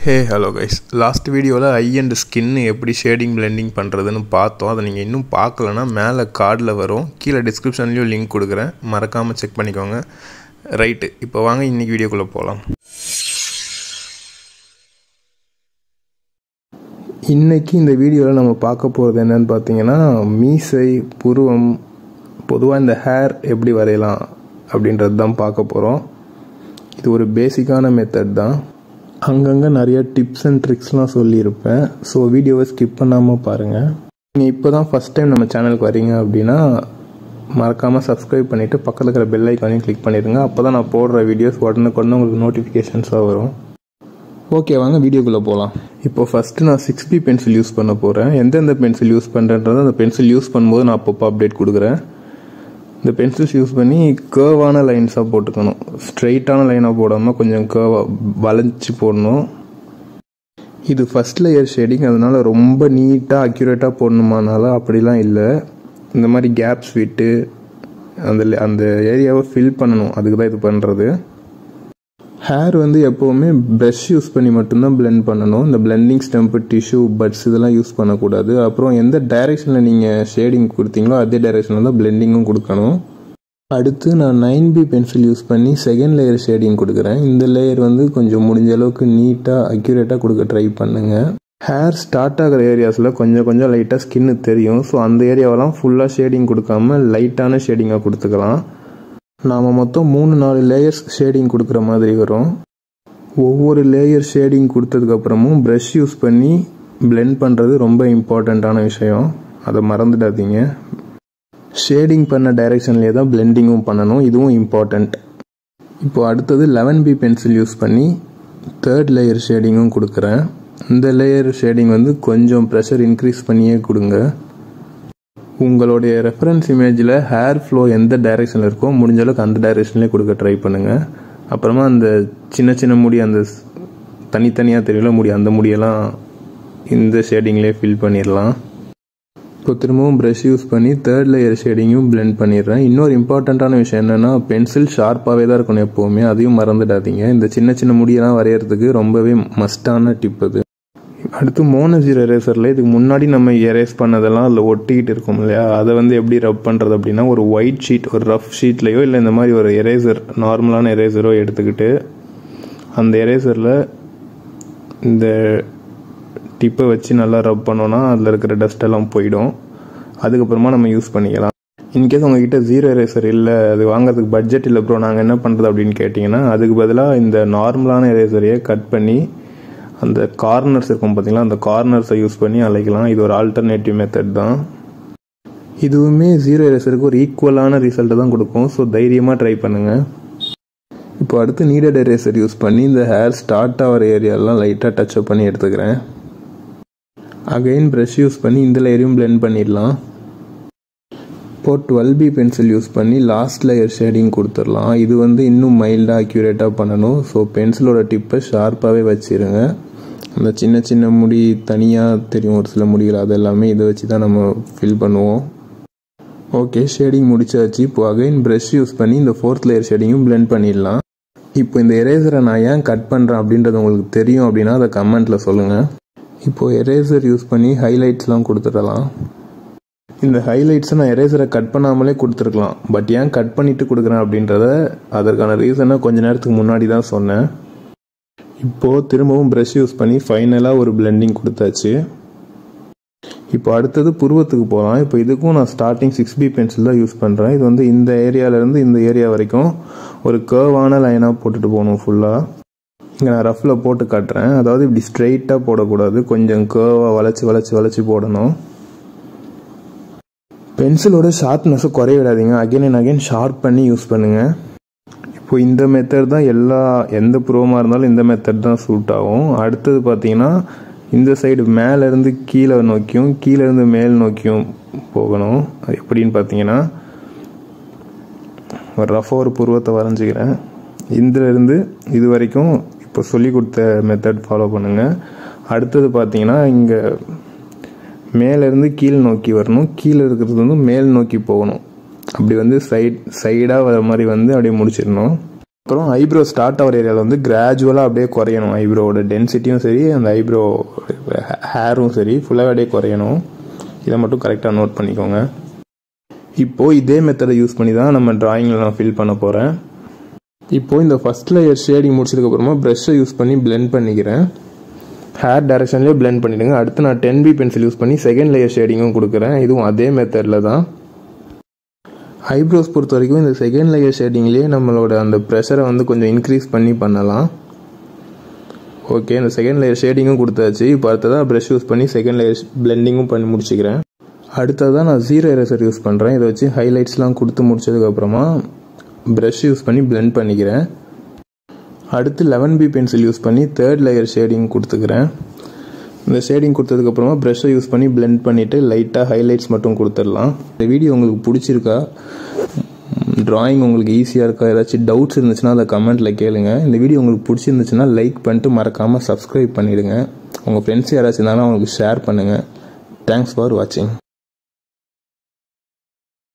hey hello guys last வீடியோவில் eye and skin எப்படி shading blending பண்ணுறதுன்னு பார்த்தோம் அதை நீங்கள் இன்னும் பார்க்கலன்னா மேலே கார்டில் வரும் கீழே டிஸ்கிரிப்ஷன்லேயும் லிங்க் கொடுக்குறேன் மறக்காமல் செக் பண்ணிக்கோங்க ரைட்டு இப்போ வாங்க இன்றைக்கி வீடியோக்குள்ளே போகலாம் இன்றைக்கி இந்த வீடியோவில் நம்ம பார்க்க போகிறது என்னன்னு பார்த்தீங்கன்னா மீசை புருவம் பொதுவாக இந்த ஹேர் எப்படி வரையலாம் அப்படின்றது தான் பார்க்க போகிறோம் இது ஒரு பேசிக்கான மெத்தட் தான் அங்கங்கே நிறைய டிப்ஸ் அண்ட் ட்ரிக்ஸ்லாம் சொல்லியிருப்பேன் ஸோ வீடியோவை ஸ்கிப் பண்ணாமல் பாருங்கள் நீங்கள் இப்போ தான் ஃபஸ்ட் டைம் நம்ம சேனலுக்கு வரீங்க அப்படின்னா மறக்காமல் சப்ஸ்கிரைப் பண்ணிவிட்டு பக்கத்தில் இருக்கிற பெல் ஐக்கானையும் கிளிக் பண்ணிடுங்க அப்போ தான் நான் போடுற வீடியோஸ் உடனுக்குடனே உங்களுக்கு நோட்டிஃபிகேஷன்ஸாக வரும் ஓகே வாங்க வீடியோக்குள்ளே போகலாம் இப்போ ஃபஸ்ட்டு நான் சிக்ஸ் பி பென்சில் யூஸ் பண்ண போகிறேன் எந்தெந்த பென்சில் யூஸ் பண்ணுறேன்றதை அந்த பென்சில் யூஸ் பண்ணும்போது நான் அப்பப்போ அப்டேட் கொடுக்குறேன் இந்த பென்சில்ஸ் யூஸ் பண்ணி கேர்வான லைன்ஸாக போட்டுக்கணும் ஸ்ட்ரெயிட்டான லைனாக போடாமல் கொஞ்சம் கேர்வாக வளைச்சி போடணும் இது ஃபஸ்ட் லேயர் ஷேடிங் அதனால ரொம்ப நீட்டாக அக்யூரேட்டாக போடணுமானால அப்படிலாம் இல்லை இந்த மாதிரி கேப்ஸ் விட்டு அந்த அந்த ஏரியாவை ஃபில் பண்ணணும் அதுக்கு தான் இது பண்ணுறது ஹேர் வந்து எப்போவுமே ப்ரஷ் யூஸ் பண்ணி மட்டும்தான் பிளெண்ட் பண்ணணும் இந்த பிளெண்டிங் ஸ்டெம்ப்பு டிஷ்யூ பட்ஸ் இதெல்லாம் யூஸ் பண்ணக்கூடாது அப்புறம் எந்த டைரெக்ஷனில் நீங்கள் ஷேடிங் கொடுத்தீங்களோ அதே டைரெக்ஷனில் தான் பிளெண்டிங்கும் கொடுக்கணும் அடுத்து நான் நைன் பி பென்சில் யூஸ் பண்ணி செகண்ட் லேயர் ஷேடிங் கொடுக்குறேன் இந்த லேயர் வந்து கொஞ்சம் முடிஞ்ச அளவுக்கு நீட்டாக அக்யூரேட்டாக கொடுக்க ட்ரை பண்ணுங்கள் ஹேர் ஸ்டார்ட் ஆகிற ஏரியாஸில் கொஞ்சம் கொஞ்சம் லைட்டாக ஸ்கின்னு தெரியும் ஸோ அந்த ஏரியாவெல்லாம் ஃபுல்லாக ஷேடிங் கொடுக்காம லைட்டான ஷேடிங்காக கொடுத்துக்கலாம் நாம் மொத்தம் மூணு நாலு லேயர்ஸ் ஷேடிங் கொடுக்குற மாதிரி வரும் ஒவ்வொரு லேயர் ஷேடிங் கொடுத்ததுக்கப்புறமும் ப்ரஷ் யூஸ் பண்ணி பிளெண்ட் பண்ணுறது ரொம்ப இம்பார்ட்டண்ட்டான விஷயம் அதை மறந்துடாதீங்க ஷேடிங் பண்ண டைரெக்ஷன்லேயே தான் பிளெண்டிங்கும் பண்ணணும் இதுவும் இம்பார்ட்டண்ட் இப்போ அடுத்தது லெவன் பி பென்சில் யூஸ் பண்ணி தேர்ட் லேயர் ஷேடிங்கும் கொடுக்குறேன் இந்த லேயர் ஷேடிங் வந்து கொஞ்சம் ப்ரெஷர் இன்க்ரீஸ் பண்ணியே கொடுங்க உங்களுடைய ரெஃபரன்ஸ் இமேஜில் ஹேர் ஃப்ளோ எந்த டைரெக்ஷனில் இருக்கோ முடிஞ்ச அளவுக்கு அந்த டைரெக்ஷன்லேயே கொடுக்க ட்ரை பண்ணுங்கள் அப்புறமா அந்த சின்ன சின்ன முடி அந்த தனித்தனியாக தெரியல முடி அந்த முடியெல்லாம் இந்த ஷேடிங்லேயே ஃபில் பண்ணிடலாம் இப்போ திரும்பவும் ப்ரஷ் யூஸ் பண்ணி தேர்ட் லேயர் ஷேடிங்கும் பிளெண்ட் பண்ணிடுறேன் இன்னொரு இம்பார்ட்டண்ட்டான விஷயம் என்னென்னா பென்சில் ஷார்ப்பாகவே தான் இருக்கணும் எப்போவுமே அதையும் மறந்துடாதீங்க இந்த சின்ன சின்ன முடியெல்லாம் வரைகிறதுக்கு ரொம்பவே மஸ்டான டிப் அது அடுத்து மோனோஜீரோ எரேசரில் இதுக்கு முன்னாடி நம்ம எரேஸ் பண்ணதெல்லாம் அதில் ஒட்டிக்கிட்டு இருக்கும் இல்லையா அதை வந்து எப்படி ரப் பண்ணுறது அப்படின்னா ஒரு ஒயிட் ஷீட் ஒரு ரஃப் ஷீட்லேயோ இல்லை இந்த மாதிரி ஒரு எரேசர் நார்மலான எரேசரோ எடுத்துக்கிட்டு அந்த எரேசரில் இந்த டிப்பை வச்சு நல்லா ரப் பண்ணோன்னா அதில் இருக்கிற டஸ்ட் எல்லாம் போயிடும் அதுக்கப்புறமா நம்ம யூஸ் பண்ணிக்கலாம் இன்கேஸ் உங்ககிட்ட ஜீரோ எரேசர் இல்லை அது வாங்குறதுக்கு பட்ஜெட் இல்லை ப்ரோ நாங்கள் என்ன பண்ணுறது அப்படின்னு கேட்டிங்கன்னா அதுக்கு பதிலாக இந்த நார்மலான எரேசரையே கட் பண்ணி அந்த கார்னர்ஸ் இருக்கும் பார்த்தீங்களா அந்த கார்னர்ஸை யூஸ் பண்ணி அழைக்கலாம் இது ஒரு ஆல்டர்னேட்டிவ் மெத்தட் தான் இதுவுமே ஜீரோ எரேசருக்கு ஒரு ஈக்குவலான ரிசல்ட்டை தான் கொடுக்கும் ஸோ தைரியமாக ட்ரை பண்ணுங்கள் இப்போ அடுத்து நீடட் எரேசர் யூஸ் பண்ணி இந்த ஹேர் ஸ்டார்ட் ஆகிற ஏரியாலாம் லைட்டாக டச்சப் பண்ணி எடுத்துக்கிறேன் அகைன் ப்ரஷ் யூஸ் பண்ணி இந்த லேயரையும் பிளெண்ட் பண்ணிடலாம் இப்போது டுவெல் பி பென்சில் யூஸ் பண்ணி லாஸ்ட் லேயர் ஷேடிங் கொடுத்துடலாம் இது வந்து இன்னும் மைல்டாக அக்யூரேட்டாக பண்ணணும் ஸோ பென்சிலோட டிப்பை ஷார்ப்பாகவே வச்சுருங்க அந்த சின்ன சின்ன முடி தனியாக தெரியும் ஒரு சில முடிகள் அது எல்லாமே இதை வச்சு தான் நம்ம ஃபில் பண்ணுவோம் ஓகே ஷேடிங் முடிச்சாச்சு இப்போ அகைன் ப்ரஷ் யூஸ் பண்ணி இந்த ஃபோர்த் லேயர் ஷேடிங்கும் பிளெண்ட் பண்ணிடலாம் இப்போ இந்த எரேசரை நான் ஏன் கட் பண்ணுறேன் அப்படின்றது உங்களுக்கு தெரியும் அப்படின்னா அதை கமெண்ட்டில் சொல்லுங்கள் இப்போது எரேசர் யூஸ் பண்ணி ஹைலைட்ஸ்லாம் கொடுத்துடலாம் இந்த ஹைலைட்ஸை நான் எரேசரை கட் பண்ணாமலே கொடுத்துருக்கலாம் பட் ஏன் கட் பண்ணிவிட்டு கொடுக்குறேன் அப்படின்றத அதற்கான ரீசனை கொஞ்ச நேரத்துக்கு முன்னாடி தான் சொன்னேன் இப்போது திரும்பவும் ப்ரஷ் யூஸ் பண்ணி ஃபைனலாக ஒரு பிளெண்டிங் கொடுத்தாச்சு இப்போ அடுத்தது புருவத்துக்கு போகலாம் இப்போ இதுக்கும் நான் ஸ்டார்டிங் சிக்ஸ் பி பென்சில் தான் யூஸ் பண்ணுறேன் இது வந்து இந்த ஏரியாவிலேருந்து இந்த ஏரியா வரைக்கும் ஒரு கேர்வான லைனாக போட்டுட்டு போகணும் ஃபுல்லாக இங்கே நான் ரஃப்பில் போட்டு காட்டுறேன் அதாவது இப்படி ஸ்ட்ரெயிட்டாக போடக்கூடாது கொஞ்சம் கேர்வாக வளைச்சி வளைச்சி வளைச்சி போடணும் பென்சிலோட ஷார்ப்னஸை குறைய விடாதீங்க அகைன் அண்ட் அகைன் ஷார்ப் பண்ணி யூஸ் பண்ணுங்கள் இப்போ இந்த மெத்தட் தான் எல்லா எந்த ப்ரோமாக இருந்தாலும் இந்த மெத்தட் தான் சூட் ஆகும் அடுத்தது பார்த்தீங்கன்னா இந்த சைடு மேலேருந்து கீழே நோக்கியும் கீழேருந்து மேல் நோக்கியும் போகணும் அது எப்படின்னு பார்த்தீங்கன்னா ஒரு ரஃபாக ஒரு புருவத்தை வரைஞ்சிக்கிறேன் இதிலிருந்து இது வரைக்கும் இப்போ சொல்லி கொடுத்த மெத்தட் ஃபாலோ பண்ணுங்கள் அடுத்தது பார்த்தீங்கன்னா இங்கே மேலேருந்து கீழ் நோக்கி வரணும் கீழே இருக்கிறது வந்து மேல் நோக்கி போகணும் அப்படி வந்து சைட் சைடாக வர மாதிரி வந்து அப்படியே முடிச்சிடணும் அப்புறம் ஐப்ரோ ஸ்டார்ட் ஆகிற ஏரியாவில் வந்து கிராஜுவலாக அப்படியே குறையணும் ஐப்ரோவோட டென்சிட்டியும் சரி அந்த ஐப்ரோ ஹேரும் சரி ஃபுல்லாக அப்படியே குறையணும் இதை மட்டும் கரெக்டாக நோட் பண்ணிக்கோங்க இப்போது இதே மெத்தடை யூஸ் பண்ணி தான் நம்ம ட்ராயிங்கில் நான் ஃபில் பண்ண போகிறேன் இப்போது இந்த ஃபஸ்ட் லேயர் ஷேடிங் முடிச்சதுக்கப்புறமா ப்ரெஷ்ஷை யூஸ் பண்ணி பிளெண்ட் பண்ணிக்கிறேன் ஹேர் டைரக்ஷன்லேயே பிளெண்ட் பண்ணிவிடுங்க அடுத்து நான் டென் பி பென்சில் யூஸ் பண்ணி செகண்ட் லேயர் ஷேடிங்கும் கொடுக்குறேன் இதுவும் அதே மெத்தடில் தான் ஐப்ரோஸ் பொறுத்த வரைக்கும் இந்த செகண்ட் லேயர் ஷேடிங்லேயே நம்மளோட அந்த ப்ரெஷரை வந்து கொஞ்சம் இன்க்ரீஸ் பண்ணி பண்ணலாம் ஓகே இந்த செகண்ட் லேயர் ஷேடிங்கும் கொடுத்தாச்சு இப்போ அடுத்ததாக ப்ரெஷ் யூஸ் பண்ணி செகண்ட் லேயர் பிளெண்டிங்கும் பண்ணி முடிச்சுக்கிறேன் அடுத்ததாக நான் ஜீரோ எரேசர் யூஸ் பண்ணுறேன் இதை வச்சு ஹைலைட்ஸ்லாம் கொடுத்து முடிச்சதுக்கப்புறமா ப்ரஷ் யூஸ் பண்ணி பிளெண்ட் பண்ணிக்கிறேன் அடுத்து லெவன் பி பென்சில் யூஸ் பண்ணி தேர்ட் லேயர் ஷேடிங் கொடுத்துக்கிறேன் இந்த ஷேடிங் கொடுத்ததுக்கப்புறமா ப்ரெஷ்ஷை யூஸ் பண்ணி பிளெண்ட் பண்ணிவிட்டு லைட்டாக ஹைலைட்ஸ் மட்டும் கொடுத்துடலாம் இந்த வீடியோ உங்களுக்கு பிடிச்சிருக்கா ட்ராயிங் உங்களுக்கு ஈஸியாக இருக்கா ஏதாச்சும் டவுட்ஸ் இருந்துச்சுன்னா அதை கமெண்ட்டில் கேளுங்க இந்த வீடியோ உங்களுக்கு பிடிச்சிருந்துச்சுன்னா லைக் பண்ணிட்டு மறக்காமல் சப்ஸ்கிரைப் பண்ணிவிடுங்க உங்கள் ஃப்ரெண்ட்ஸ் யாராச்சும் இருந்தாலும் அவங்களுக்கு ஷேர் பண்ணுங்கள் தேங்க்ஸ் ஃபார் வாட்சிங்